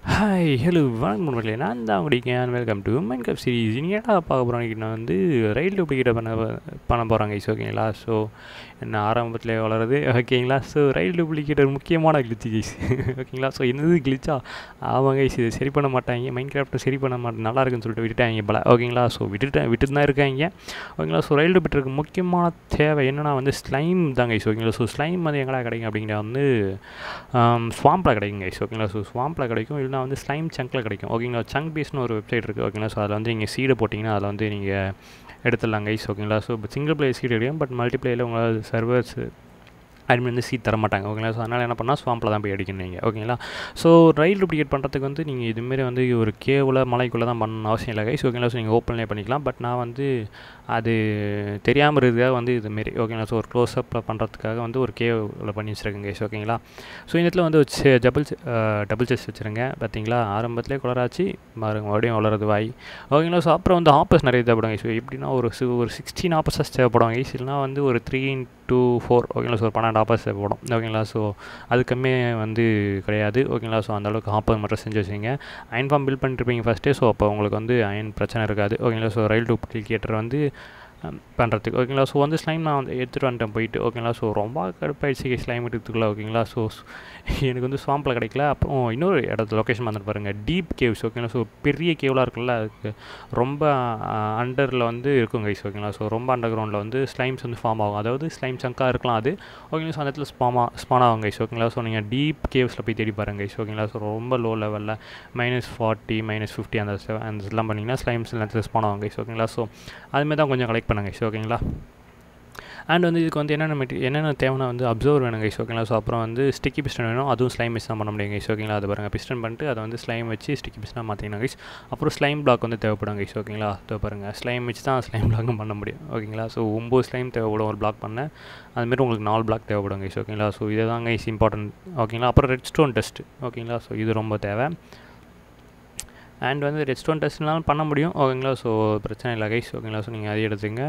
hi hello வணக்கம் நண்பர்களே நான் தான் உங்களுக்கு வெல்கம் டு மைண்ட் கப் சீரிஸ் இனி ஏடா பார்க்க போகிறோம் நான் வந்து ரயில் டூப்ளிகேட்டை பண்ண பண்ண போகிறாங்க ஐஸ் ஓகேங்களா ஸோ என்ன ஆரம்பத்தில் வளருது ஓகேங்களா ஸோ ரயில் டூப்ளிகேட் ஒரு முக்கியமான கிளிச்சு கைஸ் ஓகேங்களா ஸோ என்னது கிளிச்சா ஆமாம் கைஸ் இது சரி பண்ண மாட்டாங்க மைண்ட் கிராஃப்ட்டை சரி பண்ண மாட்டேன் நல்லா இருக்குன்னு சொல்லிட்டு விட்டுட்டாங்க போல ஓகேங்களா ஸோ விட்டுட்டேன் விட்டு தான் இருக்காங்க ஓகேங்களா ஸோ ரயில் டூப்ளிகேட்டருக்கு முக்கியமான தேவை என்னென்னா வந்து ஸ்லைம் தான் கைஸ் ஓகேங்களா ஸோ ஸ்லைம் வந்து எங்கடா கிடைக்கும் அப்படிங்கிற வந்து ஸ்வாம்பில் கிடைக்கும் கைஸ் ஓகேங்களா ஸோ ஸ்வாம்பில் கிடைக்கும் இல்லைனா வந்து ஸ்லைம் சங்கில் கிடைக்கும் ஓகேங்களா சங்க் பீஸ்னு ஒரு வெப்சைட் இருக்குது ஓகேங்களா ஸோ அதில் வந்து நீங்கள் சீடை போட்டிங்கன்னா அதில் வந்து நீங்கள் எடுத்துடலாம் கைஸ் ஓகேங்களா ஸோ இப்போ சிங்கிள் பிளேயர் சீட் கிடைக்கும் பட் மல்டி பிளேயரில் உங்களால் சர்வர்ஸ் அட்மின் வந்து சீட் தர மாட்டாங்க ஓகேங்களா ஸோ அதனால் என்ன பண்ணால் ஸ்வாம்பில் தான் போய் அடிக்கணும் நீங்கள் ஓகேங்களா ஸோ ரயில் டூப்ளிகேட் பண்ணுறதுக்கு வந்து நீங்கள் இதுமாரி வந்து ஒரு கேவில் மலைக்குள்ளே தான் பண்ணணும் அவசியம் இல்லை கைஸ் ஓகேங்களா ஸோ நீங்கள் ஓப்பன்லேயே பண்ணிக்கலாம் பட் நான் வந்து அது தெரியாமல் இருக்கிறதுக்காக வந்து இதுமாரி ஓகேங்களா ஸோ ஒரு க்ளோஸ்அப்பில் பண்ணுறதுக்காக வந்து ஒரு கேவில் பண்ணி வச்சுருக்கேன் கைஸ் ஓகேங்களா ஸோ இந்த இடத்துல வந்து வச்சு டபுள் டபுள் செஸ் வச்சுருங்க பார்த்தீங்களா ஆரம்பத்திலே குளராச்சு பாருங்க மறுபடியும் வளருது வாய் ஓகேங்களா ஸோ அப்புறம் வந்து ஆப்பர்ஸ் நிறைய தேவைப்படும் கைஸ் எப்படின்னா ஒரு ஒரு சிக்ஸ்டீன் ஆப்பர்ஸஸ் தேவைப்படும் கைஸ் இல்லைனா வந்து ஒரு த்ரீ டூ ஃபோர் ஓகேங்களா ஸோ ஒரு பன்னெண்டு ஆப்பர்ஸ் தேவைப்படும் ஓகேங்களா ஸோ அது கம்மியே வந்து கிடையாது ஓகேங்களா ஸோ அந்தளவுக்கு ஆப்பர் மட்டும் செஞ்சு வச்சுங்க அயன் ஃபார்ம் பில்ட் பண்ணிட்டுருப்பீங்க ஃபஸ்ட்டே ஸோ அப்போ உங்களுக்கு வந்து அயன் பிரச்சனை இருக்காது ஓகேங்களா ஸோ ரயில் டூப்ளிகேட்டர் வந்து பண்ணுறதுக்கு ஓகேங்களா ஸோ வந்து ஸ்லைம் நான் வந்து எடுத்துகிட்டு வந்துட்டேன் போயிட்டு ஓகேங்களா ஸோ ரொம்ப கடுப்பாயிடுச்சு ஸ்லைம் எடுத்துக்கலாம் ஓகேங்களா ஸோ எனக்கு வந்து ஸ்வாம்பில் கிடைக்கல அப்புறம் இன்னொரு இடத்துல லொக்கேஷன் வந்துட்டு பாருங்கள் டீப் கேவ்ஸ் ஓகேங்களா ஸோ பெரிய கேவலாக இருக்குல்ல அதுக்கு ரொம்ப அண்டரில் வந்து இருக்கும் கைஸ் ஓகேங்களா ஸோ ரொம்ப அண்டர் கிரவுண்டில் வந்து ஸ்லைம்ஸ் வந்து ஃபார்ம் ஆகும் அதாவது ஸ்லைம் சங்காக இருக்கலாம் அது ஓகேங்களா ஸோ அந்த இடத்துல ஸ்பாமா ஸ்பான் ஆகும் கைஸ் ஓகேங்களா ஸோ நீங்கள் டீப் கேவ்ஸில் போய் தேடி பாருங்க கைஸ் ஓகேங்களா ஸோ ரொம்ப லோ லெவலில் மைனஸ் ஃபார்ட்டி மைனஸ் ஃபிஃப்டி அந்த அந்த இதெல்லாம் பண்ணிங்கன்னா ஸ்லைம்ஸ் நேரத்தில் ஸ்பான் ஆகும் கைஸ் ஓகேங்களா ஸோ அதுமாதிரி தான் கொஞ்சம் கலெக்ட் பண்ணுங்க கைஸ் ஓகேங்களா அண்ட் வந்து இதுக்கு வந்து என்னென்ன மெட்டி என்னென்ன தேவைன்னா வந்து அப்சர்வர் வேணும் கைஸ் ஓகேங்களா ஸோ அப்புறம் வந்து ஸ்டிக்கி பிஸ்டன் வேணும் அதுவும் ஸ்லைம் வச்சு தான் பண்ண முடியும் கைஸ் ஓகேங்களா அது பாருங்கள் பிஸ்டன் பண்ணிட்டு அதை வந்து ஸ்லைம் வச்சு ஸ்டிக்கி பிஸ்டனாக மாற்றிக்கணும் கைஸ் அப்புறம் ஸ்லைம் பிளாக் வந்து தேவைப்படும் கைஸ் ஓகேங்களா அதை பாருங்கள் ஸ்லைம் வச்சு தான் ஸ்லைம் பிளாக்கும் பண்ண முடியும் ஓகேங்களா ஸோ ஒம்பது ஸ்லைம் தேவைப்படும் ஒரு பிளாக் பண்ண அதுமாரி உங்களுக்கு நாலு பிளாக் தேவைப்படும் கைஸ் ஓகேங்களா ஸோ இதை தான் கைஸ் இம்பார்ட்டன்ட் ஓகேங்களா அப்புறம் ரெட் ஸ்டோன் டெஸ்ட் ஓகேங்களா ஸோ இது ரொம்ப தேவை அண்ட் வந்து ரெட் ஸ்டோன் டெஸ்ட்னாலும் பண்ண முடியும் ஓகேங்களா ஸோ பிரச்சனை இல்லை கைஸ் ஓகேங்களா ஸோ நீங்கள் அதை எடுத்துங்க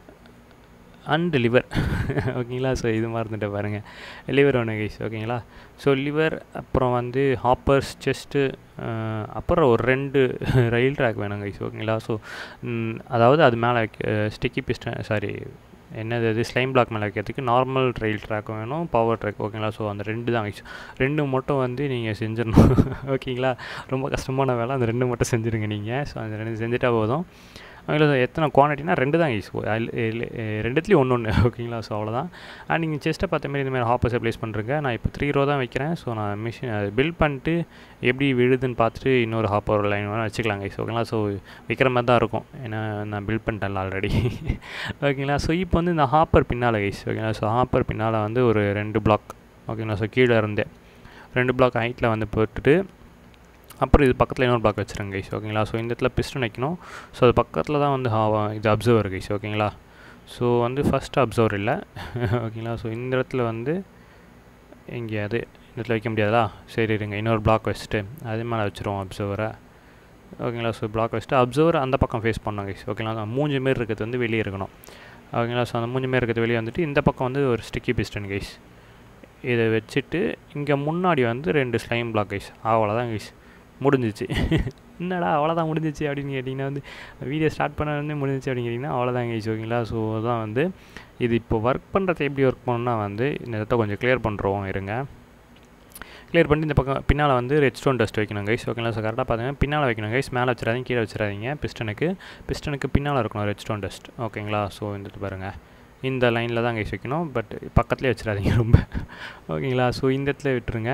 அண்ட் லிவர் ஓகேங்களா ஸோ இது மாதிரி இருந்துட்டு பாருங்கள் லிவர் ஒன்று கைஸ் ஓகேங்களா ஸோ லிவர் அப்புறம் வந்து ஹாப்பர்ஸ் செஸ்ட்டு அப்புறம் ஒரு ரெண்டு ரயில் ட்ராக் வேணும் கைஸ் ஓகேங்களா ஸோ அதாவது அது மேலே ஸ்டிக்கி பிஸ்டன் சாரி என்னது அது ஸ்லைம் பிளாக் மேலே வைக்கிறதுக்கு நார்மல் ட்ரெயில் ட்ராக்கும் வேணும் பவர் ட்ராக் ஓகேங்களா ஸோ அந்த ரெண்டு தான் கைஸ் ரெண்டு மட்டும் வந்து நீங்கள் செஞ்சிடணும் ஓகேங்களா ரொம்ப கஷ்டமான வேலை அந்த ரெண்டு மட்டும் செஞ்சுருங்க நீங்கள் ஸோ அந்த ரெண்டு செஞ்சுட்டா போதும் ஓகேங்களா எத்தனை குவான்டிட்டினா ரெண்டு தான் யூஸ் ரெண்டுத்துலேயும் ஒன்று ஒன்று ஓகேங்களா ஸோ அவ்வளோதான் அண்ட் நீங்கள் செஸ்ட்டை பார்த்த மாதிரி இந்தமாதிரி ஹாப்பர்ஸை ப்ளேஸ் பண்ணுறேங்க நான் இப்போ த்ரீ ரோ தான் வைக்கிறேன் ஸோ நான் மிஷின் அதை பில்ட் பண்ணிட்டு எப்படி விழுதுன்னு பார்த்துட்டு இன்னொரு ஹாப்பர் லைன் வேணால் வச்சுக்கலாம் கைஸ் ஓகேங்களா ஸோ வைக்கிற மாதிரி தான் இருக்கும் ஏன்னா நான் பில்ட் பண்ணிட்டேன்ல ஆல்ரெடி ஓகேங்களா ஸோ இப்போ வந்து இந்த ஹாப்பர் பின்னால் கைஸ் ஓகேங்களா ஸோ ஹாப்பர் பின்னால் வந்து ஒரு ரெண்டு பிளாக் ஓகேங்களா ஸோ கீழே இருந்தே ரெண்டு பிளாக் ஹைட்டில் வந்து போட்டுட்டு அப்புறம் இது பக்கத்தில் இன்னொரு பிளாக் வச்சுருங்க கைஸ் ஓகேங்களா ஸோ இந்த இடத்துல பிஸ்டன் வைக்கணும் ஸோ அது பக்கத்தில் தான் வந்து இது அப்சர்வர் கைஸ் ஓகேங்களா ஸோ வந்து ஃபஸ்ட்டு அப்சர்வர் இல்லை ஓகேங்களா ஸோ இந்த இடத்துல வந்து எங்கேயாவது இந்த இடத்துல வைக்க முடியாதா சரி இருங்க இன்னொரு பிளாக் வச்சுட்டு அதே மேலே வச்சுருவோம் அப்சர்வரை ஓகேங்களா ஸோ பிளாக் வச்சுட்டு அப்சர்வர் அந்த பக்கம் ஃபேஸ் பண்ணோம் கைஸ் ஓகேங்களா மூஞ்சி மாரி இருக்கிறது வந்து வெளியே இருக்கணும் ஓகேங்களா ஸோ அந்த மூஞ்சி மாரி இருக்கிறது வெளியே வந்துட்டு இந்த பக்கம் வந்து ஒரு ஸ்டிக்கி பிஸ்டன் கைஸ் இதை வச்சுட்டு இங்கே முன்னாடி வந்து ரெண்டு ஸ்லைம் பிளாக் கைஸ் அவ்வளோதான் கைஸ் முடிஞ்சிச்சு என்னடா அவ்வளோதான் முடிஞ்சிச்சு அப்படின்னு கேட்டிங்கன்னா வந்து வீடியோ ஸ்டார்ட் பண்ண வந்து முடிஞ்சிச்சு அப்படின்னு கேட்டிங்கன்னா அவ்வளோதான் கைஸ் ஓகேங்களா ஸோ தான் வந்து இது இப்போ ஒர்க் பண்ணுறது எப்படி ஒர்க் பண்ணணும்னா வந்து இந்த இடத்த கொஞ்சம் கிளியர் பண்ணுறோம் இருங்க கிளியர் பண்ணிட்டு இந்த பக்கம் பின்னால் வந்து ரெட் ஸ்டோன் டஸ்ட் வைக்கணும் கைஸ் ஓகேங்களா ஸோ கரெக்டாக பார்த்தீங்கன்னா பின்னால் வைக்கணும் கைஸ் மேலே வச்சிடாதீங்க கீழே வச்சிடாதீங்க பிஸ்டனுக்கு பிஸ்டனுக்கு பின்னால் இருக்கணும் ரெட் ஸ்டோன் டஸ்ட் ஓகேங்களா ஸோ இந்த பாருங்கள் இந்த லைனில் தான் கைஸ் வைக்கணும் பட் பக்கத்துலேயே வச்சிடாதீங்க ரொம்ப ஓகேங்களா ஸோ இந்த இடத்துல விட்டுருங்க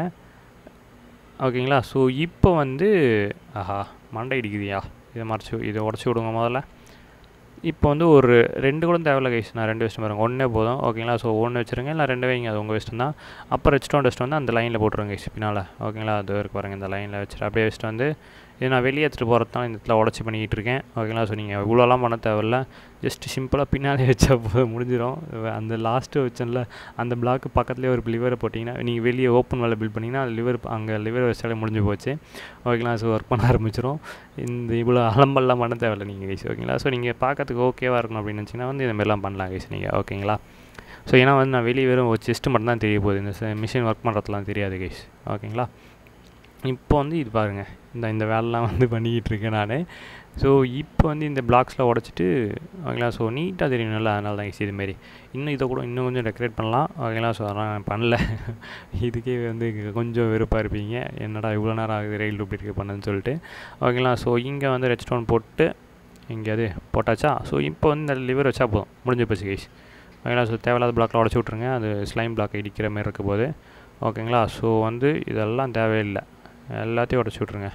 ஓகேங்களா ஸோ இப்போ வந்து ஆஹா மண்டை இடிக்குதியா இதை மறைச்சி இதை உடச்சி விடுங்க முதல்ல இப்போ வந்து ஒரு ரெண்டு கூட தேவையில்ல கைஸ் நான் ரெண்டு வச்சுட்டு பாருங்க ஒன்றே போதும் ஓகேங்களா ஸோ ஒன்று வச்சுருங்க இல்லை ரெண்டு வைங்க அது உங்கள் இஷ்டம் தான் அப்புறம் ரெஸ்டோன் டெஸ்ட் வந்து அந்த லைனில் போட்டுருங்க கைஸ் பின்னால் ஓகேங்களா அது இருக்கு பாருங்கள் இந்த லைனில் வச்சுட்டு அப்படியே வச்சுட்டு வந்து இது நான் வெளியே எடுத்துகிட்டு போகிறது தான் இந்த இடத்துல உடச்சி பண்ணிக்கிட்டு இருக்கேன் ஓகேங்களா ஸோ நீங்கள் இவ்வளோலாம் பண்ண தேவையில்ல ஜஸ்ட் சிம்பிளாக பின்னாலே வச்சா போதும் முடிஞ்சிடும் அந்த லாஸ்ட்டு வச்சோம்ல அந்த பிளாக்கு பக்கத்துலேயே ஒரு லிவரை போட்டிங்கன்னா நீங்கள் வெளியே ஓப்பன் வேலை பில்ட் பண்ணிங்கன்னா அது லிவர் அங்கே லிவர் வச்சாலே முடிஞ்சு போச்சு ஓகேங்களா ஸோ ஒர்க் பண்ண ஆரம்பிச்சிடும் இந்த இவ்வளோ அலம்பல்லாம் பண்ண தேவையில்ல நீங்கள் கைஸ் ஓகேங்களா ஸோ நீங்கள் பார்க்கறதுக்கு ஓகேவாக இருக்கணும் அப்படின்னு நினச்சிங்கன்னா வந்து இந்த மாதிரிலாம் பண்ணலாம் கைஸ் நீங்கள் ஓகேங்களா ஸோ ஏன்னா வந்து நான் வெளியே வெறும் செஸ்ட்டு மட்டும் தான் தெரிய போகுது இந்த மிஷின் ஒர்க் பண்ணுறதுலாம் தெரியாது கைஸ் ஓகேங்களா இப்போ வந்து இது பாருங்கள் இந்த இந்த வேலைலாம் வந்து பண்ணிக்கிட்டு இருக்கேன் நான் ஸோ இப்போ வந்து இந்த பிளாக்ஸில் உடச்சிட்டு ஓகேங்களா ஸோ நீட்டாக தெரியணும்ல அதனால தான் இது மாரி இன்னும் இதை கூட இன்னும் கொஞ்சம் டெக்கரேட் பண்ணலாம் ஓகேங்களா ஸோ அதெல்லாம் நான் பண்ணல இதுக்கே வந்து கொஞ்சம் வெறுப்பாக இருப்பீங்க என்னடா இவ்வளோ நேரம் ஆகுது ரயில் டூப்ளிகேட் பண்ணேன்னு சொல்லிட்டு ஓகேங்களா ஸோ இங்கே வந்து ரெட் ஸ்டோன் போட்டு எங்கேயாவது போட்டாச்சா ஸோ இப்போ வந்து இந்த லிவர் வச்சா போதும் முடிஞ்சு போச்சு கைஸ் ஓகேங்களா ஸோ தேவையில்லாத பிளாக்லாம் உடச்சி விட்ருங்க அது ஸ்லைம் பிளாக் இடிக்கிற மாதிரி இருக்க போது ஓகேங்களா ஸோ வந்து இதெல்லாம் தேவையில்லை எல்லாத்தையும் உடச்சி விட்ருங்க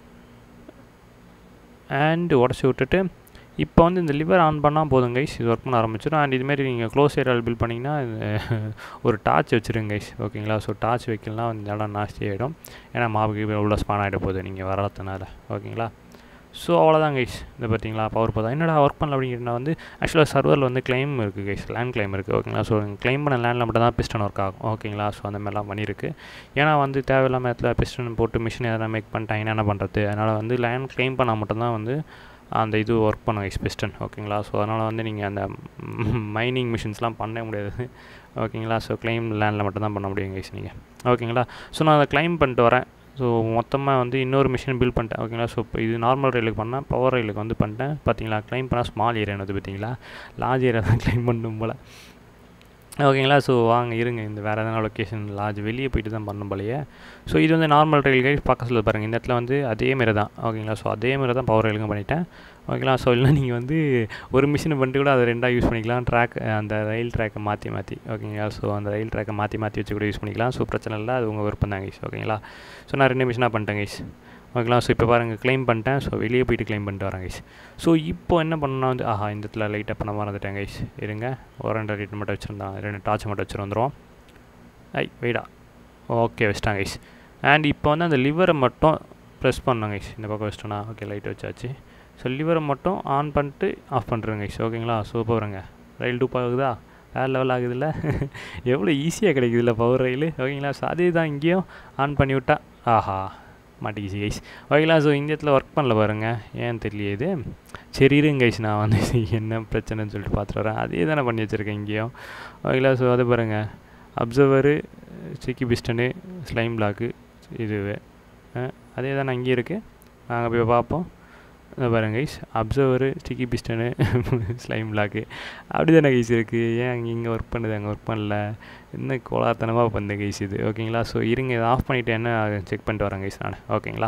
அண்டு உடச்சி விட்டுட்டு இப்போ வந்து இந்த லிவர் ஆன் பண்ணால் போதும் கைஸ் இது ஒர்க் பண்ண ஆரம்பிச்சிடும் அண்ட் இதுமாரி நீங்கள் க்ளோஸ் ஏரியாவில் பில் பண்ணிங்கன்னா ஒரு டார்ச் வச்சுருங்க கைஸ் ஓகேங்களா ஸோ டார்ச் வைக்கலாம் இந்த இடம் நாஸ்தி ஆகிடும் ஏன்னா மாவுக்கு உள்ள ஸ்பான் ஆகிட போகுது நீங்கள் வரதுனால ஓகேங்களா ஸோ அவ்வளோதான் கைஸ் இந்த பார்த்தீங்களா பவர் பார்த்தா என்னடா ஒர்க் பண்ணல அப்படிங்கிறனா வந்து ஆக்சுவலாக சர்வரில் வந்து கிளைம் இருக்குது கைஸ் லேண்ட் கிளைம் இருக்குது ஓகேங்களா ஸோ கிளைம் பண்ண லேண்டில் மட்டும் தான் பிஸ்டன் ஒர்க் ஆகும் ஓகேங்களா ஸோ அந்த மாதிரிலாம் பண்ணியிருக்கு ஏன்னா வந்து தேவையில்லாமல் இடத்துல பிஸ்டன் போட்டு மிஷின் எதனா மேக் பண்ணிட்டாங்கன்னா என்ன பண்ணுறது அதனால் வந்து லேண்ட் கிளைம் பண்ணால் மட்டும்தான் வந்து அந்த இது ஒர்க் பண்ணும் கைஸ் பிஸ்டன் ஓகேங்களா ஸோ அதனால் வந்து நீங்கள் அந்த மைனிங் மிஷின்ஸ்லாம் பண்ண முடியாது ஓகேங்களா ஸோ கிளைம் லேண்டில் மட்டும் தான் பண்ண முடியும் கைஸ் நீங்கள் ஓகேங்களா ஸோ நான் அதை கிளைம் பண்ணிட்டு வரேன் ஸோ மொத்தமாக வந்து இன்னொரு மிஷின் பில் பண்ணிட்டேன் ஓகேங்களா ஸோ இப்போ இது நார்மல் ரயிலுக்கு பண்ணால் பவர் ரயிலுக்கு வந்து பண்ணிட்டேன் பார்த்தீங்களா க்ளைம் பண்ணால் ஸ்மால் ஏரியா வந்து பார்த்தீங்களா லார்ஜ் ஏரியா தான் க்ளைம் பண்ணணும் போல் ஓகேங்களா ஸோ வாங்க இருங்க இந்த வேறு எதனா லொக்கேஷன் லார்ஜ் வெளியே போயிட்டு தான் பண்ணணும் போலையே ஸோ இது வந்து நார்மல் ரயில் கைஸ் பக்கத்தில் பாருங்கள் இந்த இடத்துல வந்து அதே மாரி தான் ஓகேங்களா ஸோ அதே மாரி தான் பவர் ரயிலுக்கும் பண்ணிட்டேன் ஓகேங்களா ஸோ இல்லை நீங்கள் வந்து ஒரு மிஷினை பண்ணிட்டு கூட அதை ரெண்டாக யூஸ் பண்ணிக்கலாம் ட்ராக் அந்த ரயில் ட்ராக்கை மாற்றி மாற்றி ஓகேங்களா ஸோ அந்த ரயில் ட்ராக்கை மாற்றி மாற்றி வச்சு கூட யூஸ் பண்ணிக்கலாம் ஸோ பிரச்சனை இல்லை அது உங்கள் விருப்பம் தான் கைஸ் ஓகேங்களா ஸோ நான் ரெண்டு மிஷினாக பண்ணிட்டேன் கைஸ் ஓகேங்களா ஸோ இப்போ பாருங்கள் க்ளைம் பண்ணிட்டேன் ஸோ வெளியே போயிட்டு க்ளைம் பண்ணிட்டு வரேன் கைஸ் ஸோ இப்போ என்ன பண்ணணும்னா வந்து ஆஹா இந்த இடத்துல லைட்டாக பண்ண மறந்துட்டேன் கைஸ் இருங்க ஒரு ரெண்டு லைட் மட்டும் வச்சுருந்தான் ரெண்டு டார்ச் மட்டும் வச்சுட்டு வந்துடுவோம் ஐ வெயிடா ஓகே வச்சிட்டாங்க கைஸ் அண்ட் இப்போ வந்து அந்த லிவரை மட்டும் ப்ரெஸ் பண்ணோம் கைஸ் இந்த பக்கம் வச்சிட்டோன்னா ஓகே லைட் வச்சாச்சு ஸோ லிவரை மட்டும் ஆன் பண்ணிட்டு ஆஃப் பண்ணுறேங்க கைஸ் ஓகேங்களா சூப்பருங்க ரயில் டூப் ஆகுதா வேறு லெவல் ஆகுதுல்ல எவ்வளோ ஈஸியாக கிடைக்குதுல்ல பவர் ரயில் ஓகேங்களா ஸோ அதே தான் இங்கேயும் ஆன் பண்ணி விட்டா ஆஹா மாட்டிக்கிச்சு கைஸ் ஓகேங்களா ஸோ இந்த இடத்துல ஒர்க் பண்ணல பாருங்க ஏன் தெரியலையே இது சரி இருங்க கைஸ் நான் வந்து என்ன பிரச்சனைன்னு சொல்லிட்டு பார்த்துட்டு வரேன் அதே தானே பண்ணி வச்சுருக்கேன் இங்கேயும் ஓகேங்களா ஸோ அது பாருங்கள் அப்சர்வரு சிக்கி பிஸ்டனு ஸ்லைம் பிளாக்கு இது அதே தானே அங்கேயும் இருக்குது நாங்கள் போய் பார்ப்போம் அதை பாருங்க guys observer sticky piston slime block அப்படி தானே கைஸ் இருக்குது ஏன் அங்கே இங்கே ஒர்க் பண்ணுது அங்கே ஒர்க் பண்ணல இன்னும் கோலாத்தனமாக பண்ண கைஸ் இது ஓகேங்களா ஸோ இருங்க இதை ஆஃப் பண்ணிவிட்டு என்ன செக் பண்ணிட்டு வரேன் கைஸ் நான் ஓகேங்களா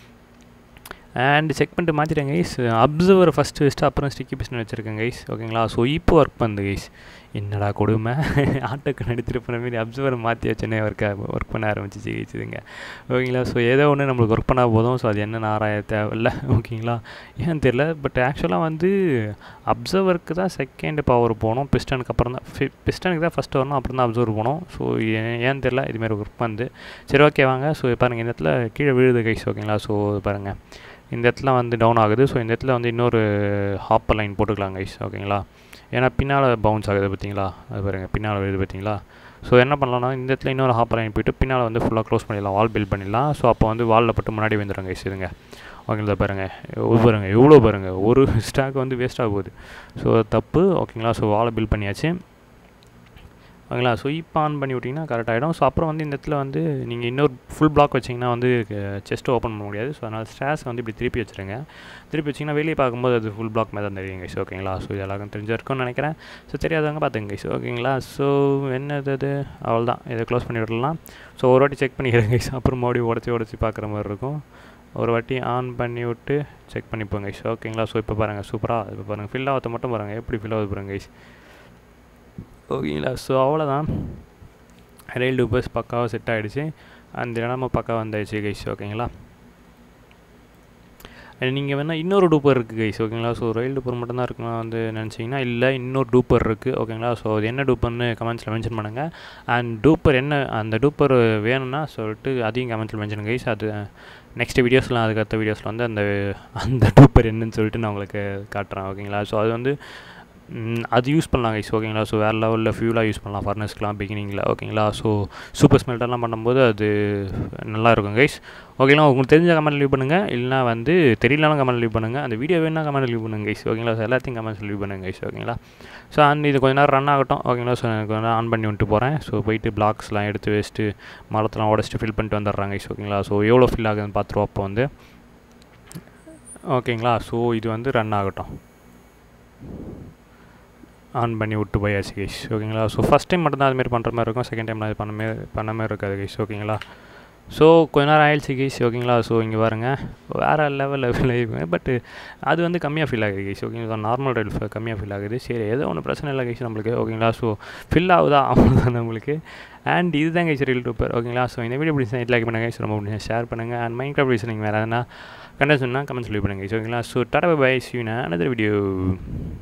அண்ட் செக் பண்ணிட்டு மாற்றிட்டேன் கைஸ் அப்சர்வர் ஃபஸ்ட்டு வச்சுட்டு அப்புறம் ஸ்டிக்கி பிஸ்டன் வச்சுருக்கேன் கைஸ் ஓகேங்களா ஸோ இப்போ ஒர்க் பண்ணுது கைஸ் என்னடா கொடுமை ஆட்டோக்கு நடிச்சிட்டு போன மாரி அப்சர்வர் மாற்றி வச்சோன்னே ஒர்க் ஒர்க் பண்ண ஆரம்பிச்சிச்சு கைச்சுதுங்க ஓகேங்களா ஸோ ஏதோ ஒன்று நம்மளுக்கு ஒர்க் பண்ணால் போதும் ஸோ அது என்ன ஆராய தேவையில்ல ஓகேங்களா ஏன்னு தெரில பட் ஆக்சுவலாக வந்து அப்சர்வருக்கு தான் செகண்ட் பவர் போகணும் பிஸ்டனுக்கு அப்புறம் தான் பிஸ்டனுக்கு தான் ஃபஸ்ட்டு வரணும் அப்புறம் தான் அப்சர்வர் போகணும் ஸோ ஏன்னு தெரில இதுமாரி ஒர்க் பண்ணுது சரி ஓகே வாங்க ஸோ பாருங்கள் இந்த இடத்துல கீழே விழுது கைஸ் ஓகேங்களா ஸோ பாருங்கள் இந்த இடத்துல வந்து டவுன் ஆகுது ஸோ இந்த இடத்துல வந்து இன்னொரு ஹாப்பர் லைன் போட்டுக்கலாம் கைஸ் ஓகேங்களா ஏன்னா பின்னால் பவுன்ஸ் ஆகுது பார்த்தீங்களா அது பாருங்க பின்னால் விழுது பார்த்தீங்களா ஸோ என்ன பண்ணலாம்னா இந்த இடத்துல இன்னொரு ஹாப்பர் லைன் போயிட்டு பின்னால் வந்து ஃபுல்லாக க்ளோஸ் பண்ணிடலாம் வால் பில்ட் பண்ணிடலாம் ஸோ அப்போ வந்து வாலில் பட்டு முன்னாடி வந்துடும் கைஸ் இதுங்க ஓகேங்களா பாருங்கள் பாருங்கள் எவ்வளோ பாருங்கள் ஒரு ஸ்டாக் வந்து வேஸ்ட் ஆக போகுது ஸோ தப்பு ஓகேங்களா ஸோ வாலை பில்ட் பண்ணியாச்சு ஓகேங்களா ஸோ இப்போ ஆன் பண்ணி விட்டிங்கன்னா கரெக்ட் ஆகிடும் ஸோ அப்புறம் வந்து இந்த இடத்துல வந்து நீங்கள் இன்னொரு ஃபுல் பிளாக் வச்சிங்கன்னா வந்து செஸ்ட்டு ஓப்பன் பண்ண முடியாது ஸோ அதனால் ஸ்டாஸ் வந்து இப்படி திருப்பி வச்சுருங்க திருப்பி வச்சிங்கன்னா வெளியே பார்க்கும்போது அது ஃபுல் பிளாக் மாதிரி தான் தெரியும் கைஸ் ஓகேங்களா ஸோ இது எல்லாருக்கும் தெரிஞ்சிருக்கும்னு நினைக்கிறேன் ஸோ தெரியாதவங்க பார்த்துங்க கைஸ் ஓகேங்களா ஸோ என்னது அது அவ்வளோதான் இதை க்ளோஸ் பண்ணி விடலாம் ஸோ ஒரு வாட்டி செக் பண்ணிக்கிறேன் கைஸ் அப்புறம் மறுபடியும் உடச்சி உடச்சி பார்க்குற மாதிரி இருக்கும் ஒரு வாட்டி ஆன் பண்ணி விட்டு செக் பண்ணிப்போங்க கைஸ் ஓகேங்களா ஸோ இப்போ பாருங்கள் சூப்பராக இப்போ பாருங்கள் ஃபில் ஆகிறத மட்டும் பாருங்கள் எப்படி ஃபில் ஆகுது பாருங்கள் கைஸ் ஓகேங்களா ஸோ அவ்வளோதான் ரயில் டூப்பர்ஸ் பக்காவாக செட் ஆகிடுச்சு அந்த இடமா பக்காவாக வந்தாச்சு கைஸ் ஓகேங்களா நீங்கள் வேணால் இன்னொரு டூப்பர் இருக்குது கைஸ் ஓகேங்களா ஸோ ரயில் டூப்பர் மட்டும்தான் இருக்குன்னு வந்து நினச்சிங்கன்னா இல்லை இன்னொரு டூப்பர் இருக்குது ஓகேங்களா ஸோ அது என்ன டூப்பர்னு கமெண்ட்ஸில் மென்ஷன் பண்ணுங்கள் அண்ட் டூப்பர் என்ன அந்த டூப்பர் வேணும்னா சொல்லிட்டு அதையும் கமெண்ட்ஸில் மென்ஷன் கைஸ் அது நெக்ஸ்ட் வீடியோஸ்லாம் அதுக்கு அடுத்த வீடியோஸில் வந்து அந்த அந்த டூப்பர் என்னன்னு சொல்லிட்டு நான் உங்களுக்கு காட்டுறேன் ஓகேங்களா ஸோ அது வந்து ம், அது யூஸ் பண்ணலாம் கைஸ் ஓகேங்களா ஸோ வேறு லெவலில் ஃபியூலாக யூஸ் பண்ணலாம் ஃபர்னஸ்க்குலாம் பிகினிங்கில் ஓகேங்களா ஸோ சூப்பர் ஸ்மெல்டர்லாம் பண்ணும்போது அது நல்லா இருக்கும் கைஸ் ஓகேங்களா உங்களுக்கு தெரிஞ்ச கமெண்ட் லீவ் பண்ணுங்கள் இல்லைனா வந்து தெரியலனாலும் கமெண்ட் லீவ் பண்ணுங்கள் அந்த வீடியோ வேணா கமெண்ட் லீவ் பண்ணுங்க கைஸ் ஓகேங்களா ஸோ எல்லாத்தையும் கமெண்ட்ஸ் லீவ் பண்ணுங்க கைஸ் ஓகேங்களா ஸோ அண்ட் இது கொஞ்ச நேரம் ரன் ஆகட்டும் ஓகேங்களா ஸோ எனக்கு கொஞ்ச நேரம் ஆன் பண்ணி விட்டு போகிறேன் ஸோ போயிட்டு பிளாக்ஸ்லாம் எடுத்து வச்சுட்டு மரத்தெல்லாம் உடச்சிட்டு ஃபில் பண்ணிட்டு வந்துடுறாங்க கைஸ் ஓகேங்களா ஸோ எவ்வளோ ஃபில் ஆகுதுன்னு பார்த்துருவோம் அப்போ வந்து ஓகேங்களா ஸோ இது வந்து ரன் ஆகட்டும் ஆன் பண்ணி விட்டு போயாச்சு கைஸ் ஓகேங்களா ஸோ ஃபஸ்ட் டைம் மட்டும் தான் அதுமாரி பண்ணுற மாதிரி இருக்கும் செகண்ட் டைம் அது பண்ண மாதிரி பண்ண மாதிரி இருக்காது கைஸ் ஓகேங்களா ஸோ கொஞ்ச நேரம் ஆயிடுச்சு கைஸ் ஓகேங்களா ஸோ இங்கே பாருங்க வேறு லெவலில் ஃபீல் ஆகிருக்கும் பட்டு அது வந்து கம்மியாக ஃபீல் ஆகுது கைஸ் ஓகேங்களா நார்மல் ரைல் கம்மியாக ஃபீல் ஆகுது சரி ஏதோ ஒன்றும் பிரச்சனை இல்லை கைஸ் நம்மளுக்கு ஓகேங்களா ஸோ ஃபில் ஆகுதா அவ்வளோதான் நம்மளுக்கு அண்ட் இதுதான் கைஸ் ரீல் டூப்பர் ஓகேங்களா ஸோ இந்த வீடியோ பிடிச்சா லைக் பண்ணுங்கள் கைஸ் ரொம்ப பிடிச்சா ஷேர் பண்ணுங்கள் அண்ட் மைண்ட் கிராஃப்ட் நீங்கள் வேறு எதனா கண்டென்ட் சொன்னால் கமெண்ட் சொல்லி பண்ணுங்கள் கைஸ் ஓகேங்களா ஸோ டாடா bye see you another video